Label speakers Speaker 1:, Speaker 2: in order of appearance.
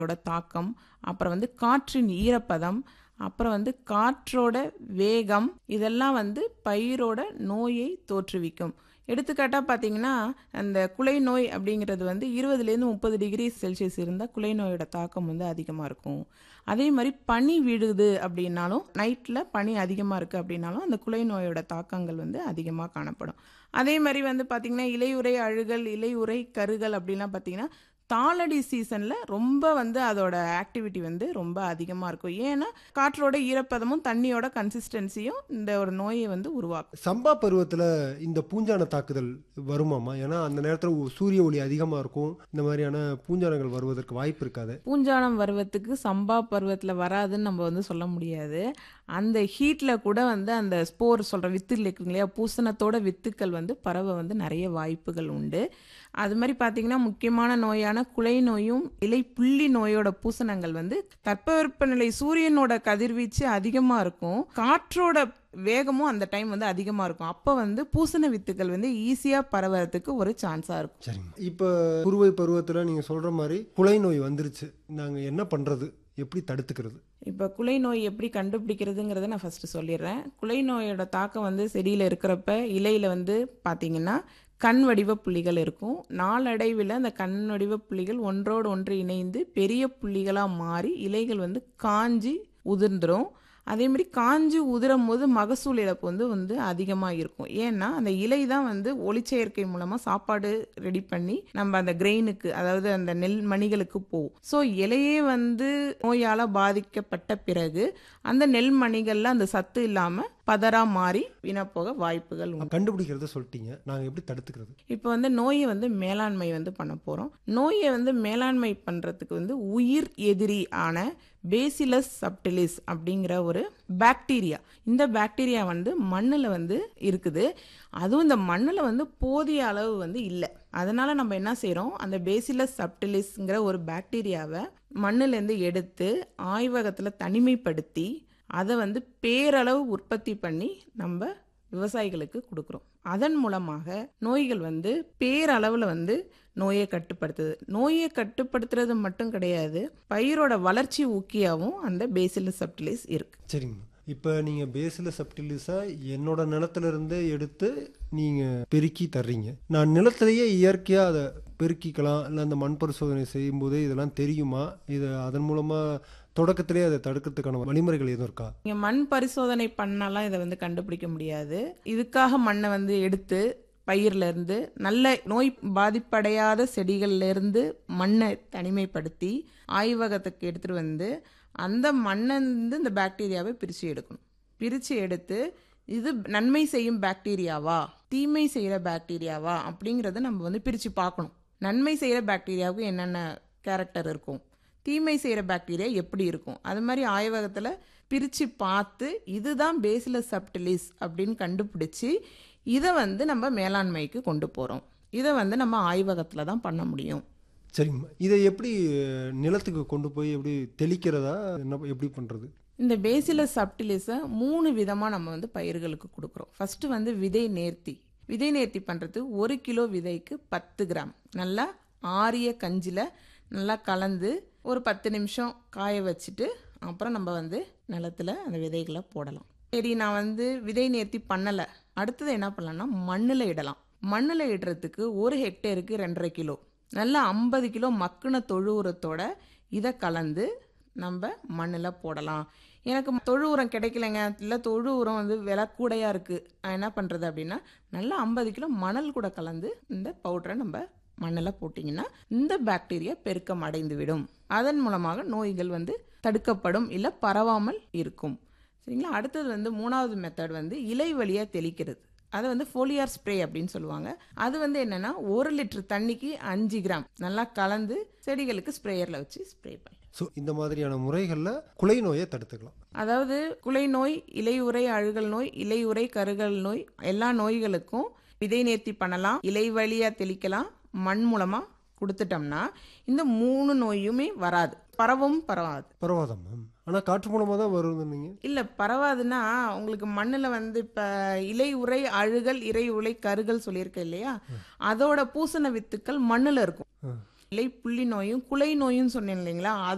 Speaker 1: ஓட தாக்கம் அப்புறம் வந்து காற்றின் ஈரப்பதம் அப்புறம் வந்து காற்றோட வேகம் இதெல்லாம் வந்து பயிரோட நோயை தோற்றுவிக்கும் எடுத்துக்காட்டாக பார்த்தீங்கன்னா அந்த குலை நோய் அப்படிங்கிறது வந்து இருபதுலேருந்து முப்பது டிகிரி செல்சியஸ் இருந்தால் குலை நோயோட தாக்கம் வந்து அதிகமாக இருக்கும் அதே மாதிரி பனி விழுது அப்படின்னாலும் நைட்டில் பனி அதிகமாக இருக்குது அப்படின்னாலும் அந்த குலை நோயோட தாக்கங்கள் வந்து அதிகமாக காணப்படும் அதே மாதிரி வந்து பார்த்திங்கன்னா இலையுறை அழுகல் இலையுறை கருகல் அப்படின்லாம் பார்த்தீங்கன்னா தாளடி சீசனில் ரொம்ப வந்து அதோட ஆக்டிவிட்டி வந்து ரொம்ப அதிகமாக இருக்கும் ஏன்னா காற்றோட ஈரப்பதமும் தண்ணியோட கன்சிஸ்டன்சியும் இந்த ஒரு நோயை வந்து உருவாக்கும்
Speaker 2: சம்பா பருவத்தில் இந்த பூஞ்சான தாக்குதல் வருமாமா ஏன்னா அந்த நேரத்தில் சூரிய ஒளி அதிகமாக இருக்கும் இந்த மாதிரியான பூஞ்சானங்கள் வருவதற்கு வாய்ப்பு இருக்காது
Speaker 1: பூஞ்சானம் பருவத்துக்கு சம்பா பருவத்தில் வராதுன்னு நம்ம வந்து சொல்ல முடியாது அந்த ஹீட்டில் கூட வந்து அந்த ஸ்போர் சொல்கிற வித்துகள் இருக்குங்க இல்லையா பூசணத்தோட வித்துக்கள் வந்து பரவ வந்து நிறைய வாய்ப்புகள் உண்டு அது மாதிரி பார்த்தீங்கன்னா முக்கியமான நோயான குலை நோயும் இலை புள்ளி நோயோட பூசணங்கள் வந்து தட்பவெப்பநிலை சூரியனோட கதிர்வீச்சு அதிகமாக இருக்கும் காற்றோட வேகமும் அந்த டைம் வந்து அதிகமாக இருக்கும் அப்போ வந்து பூசண வித்துக்கள் வந்து ஈஸியாக பரவறதுக்கு ஒரு சான்ஸாக இருக்கும்
Speaker 2: சரிங்க இப்போ குறுவை பருவத்தில் நீங்கள் சொல்கிற மாதிரி குலை நோய் வந்துருச்சு நாங்கள் என்ன பண்ணுறது எப்படி தடுத்துக்கிறது
Speaker 1: இப்போ குலை நோய் எப்படி கண்டுபிடிக்கிறதுங்கிறத நான் ஃபஸ்ட்டு சொல்லிடுறேன் குலை நோயோட தாக்கம் வந்து செடியில் இருக்கிறப்ப இலையில் வந்து பார்த்தீங்கன்னா கண் வடிவ புள்ளிகள் இருக்கும் நாளடைவில் அந்த கண் வடிவ புள்ளிகள் ஒன்றோடு ஒன்று இணைந்து பெரிய புள்ளிகளாக மாறி இலைகள் வந்து காஞ்சி உதிர்ந்துடும் அதே மாதிரி காஞ்சி உதிரும் போது மகசூல் இழப்பு வந்து வந்து அதிகமாக இருக்கும் ஏன்னா அந்த இலை தான் வந்து ஒளிச்சேர்க்கை மூலமாக சாப்பாடு ரெடி பண்ணி நம்ம அந்த கிரெயினுக்கு அதாவது அந்த நெல் மணிகளுக்கு போகும் ஸோ இலையே வந்து நோயால் பாதிக்கப்பட்ட பிறகு அந்த நெல் மணிகளில் அந்த சத்து இல்லாமல் பதறா மாறி வீணப்போக வாய்ப்புகள் உண்டு
Speaker 2: கண்டுபிடிக்கிறத சொல்லிட்டீங்க நாங்கள் எப்படி தடுத்துக்கிறது
Speaker 1: இப்போ வந்து நோயை வந்து மேலாண்மை வந்து பண்ண போகிறோம் நோயை வந்து மேலாண்மை பண்ணுறதுக்கு வந்து உயிர் எதிரி ஆன பேசிலஸ் சப்டிலிஸ் அப்படிங்கிற ஒரு பாக்டீரியா இந்த பாக்டீரியா வந்து மண்ணில் வந்து இருக்குது அதுவும் இந்த மண்ணில் வந்து போதிய அளவு வந்து இல்லை அதனால் நம்ம என்ன செய்கிறோம் அந்த பேசிலஸ் சப்டிலிஸ்ங்கிற ஒரு பாக்டீரியாவை மண்ணிலேருந்து எடுத்து ஆய்வகத்தில் தனிமைப்படுத்தி அதை வந்து பேரளவு உற்பத்தி பண்ணி நம்ம விவசாயிகளுக்கு கொடுக்குறோம் அதன் மூலமாக நோய்கள் வந்து பேரளவில் வந்து நோயை கட்டுப்படுத்துது நோயை கட்டுப்படுத்துறது மட்டும் கிடையாது பயிரோட வளர்ச்சி ஊக்கியாகவும் அந்த பேசிலஸ் சப்டிலிஸ் இருக்கு
Speaker 2: சரிங்கம்மா இப்போ நீங்கள் பேசில் சப்டிலிஸை என்னோட நிலத்துல இருந்தே எடுத்து நீங்கள் பெருக்கி தர்றீங்க நான் நிலத்திலேயே இயற்கையாக அதை பெருக்கிக்கலாம் இல்லை அந்த மண் பரிசோதனை செய்யும்போதே இதெல்லாம் தெரியுமா இது அதன் மூலமாக தொடக்கத்திலே அதை தடுக்கிறதுக்கான வழிமுறைகள் எதுவும் இருக்கா
Speaker 1: நீங்க மண் பரிசோதனை பண்ணாலாம் இதை வந்து கண்டுபிடிக்க முடியாது இதுக்காக மண்ணை வந்து எடுத்து பயிர்ல இருந்து நல்ல நோய் பாதிப்படையாத செடிகள்ல இருந்து மண்ணை தனிமைப்படுத்தி ஆய்வகத்துக்கு எடுத்துட்டு வந்து அந்த மண்ணை இருந்து இந்த பாக்டீரியாவை பிரித்து எடுக்கணும் பிரித்து எடுத்து இது நன்மை செய்யும் பாக்டீரியாவா தீமை செய்கிற பாக்டீரியாவா அப்படிங்கிறத நம்ம வந்து பிரித்து பார்க்கணும் நன்மை செய்கிற பாக்டீரியாவுக்கு என்னென்ன கேரக்டர் இருக்கும் தீமை செய்கிற பாக்டீரியா எப்படி இருக்கும் அது மாதிரி ஆய்வகத்தில் பிரித்து பார்த்து இதுதான் பேசிலஸ் சப்டிலிஸ் அப்படின்னு கண்டுபிடிச்சி இதை வந்து நம்ம மேலாண்மைக்கு கொண்டு போகிறோம் இதை வந்து நம்ம ஆய்வகத்தில் தான் பண்ண முடியும்
Speaker 2: சரிங்கம்மா இதை எப்படி நிலத்துக்கு கொண்டு போய் எப்படி தெளிக்கிறதா என்ன எப்படி பண்ணுறது
Speaker 1: இந்த பேசிலஸ் சப்டிலிஸை மூணு விதமாக நம்ம வந்து பயிர்களுக்கு கொடுக்குறோம் ஃபஸ்ட்டு வந்து விதை நேர்த்தி விதை நேர்த்தி பண்ணுறது ஒரு கிலோ விதைக்கு பத்து கிராம் நல்லா ஆரிய கஞ்சில் நல்லா கலந்து ஒரு பத்து நிமிஷம் காய வச்சுட்டு அப்புறம் நம்ம வந்து நிலத்துல அந்த விதைகளை போடலாம் சரி நான் வந்து விதை நேர்த்தி பண்ணலை அடுத்தது என்ன பண்ணலாம்னா மண்ணில் இடலாம் மண்ணில் இடுறதுக்கு ஒரு ஹெக்டேருக்கு ரெண்டரை கிலோ நல்லா ஐம்பது கிலோ மக்குன தொழு உரத்தோட இதை கலந்து நம்ம மண்ணில் போடலாம் எனக்கு தொழு உரம் கிடைக்கலங்க இல்லை தொழு உரம் வந்து விலை கூடையாக இருக்குது நான் என்ன பண்ணுறது அப்படின்னா நல்லா ஐம்பது கிலோ மணல் கூட கலந்து இந்த பவுடரை நம்ம மண்ணில் போட்டிங்கன்னா இந்த பாக்டீரியா பெருக்கம் அடைந்து விடும் அதன் மூலமாக நோய்கள் வந்து தடுக்கப்படும் இல்லை பரவாமல் இருக்கும் சரிங்களா அடுத்தது வந்து மூணாவது மெத்தட் வந்து இலை வழியாக தெளிக்கிறது அதை வந்து ஃபோலியார் ஸ்ப்ரே அப்படின்னு சொல்லுவாங்க அது வந்து என்னன்னா ஒரு லிட்டர் தண்ணிக்கு அஞ்சு கிராம் நல்லா கலந்து செடிகளுக்கு ஸ்ப்ரேயரில் வச்சு ஸ்ப்ரே பண்ணி
Speaker 2: ஸோ இந்த மாதிரியான முறைகளில் குலை நோயை தடுத்துக்கலாம்
Speaker 1: அதாவது குலை நோய் இலையுறை அழுகல் நோய் இலையுறை கருகல் நோய் எல்லா நோய்களுக்கும் விதை நேர்த்தி பண்ணலாம் இலை வழியாக தெளிக்கலாம் மண் மூலமாக கொடுத்துட்டோம்னா இந்த மூணு நோயுமே வராது பரவும் பரவாது
Speaker 2: பரவாதா மேம் ஆனால் காற்று மூலமாக தான் வருது நீங்கள்
Speaker 1: இல்லை பரவாதுன்னா உங்களுக்கு மண்ணில் வந்து இப்போ இலை உரை அழுகல் இறை உலை கருகல் சொல்லியிருக்கேன் இல்லையா அதோட பூசண வித்துக்கள் மண்ணில் இருக்கும் இலை புள்ளி நோயும் குலை நோயும் சொன்னேன் இல்லைங்களா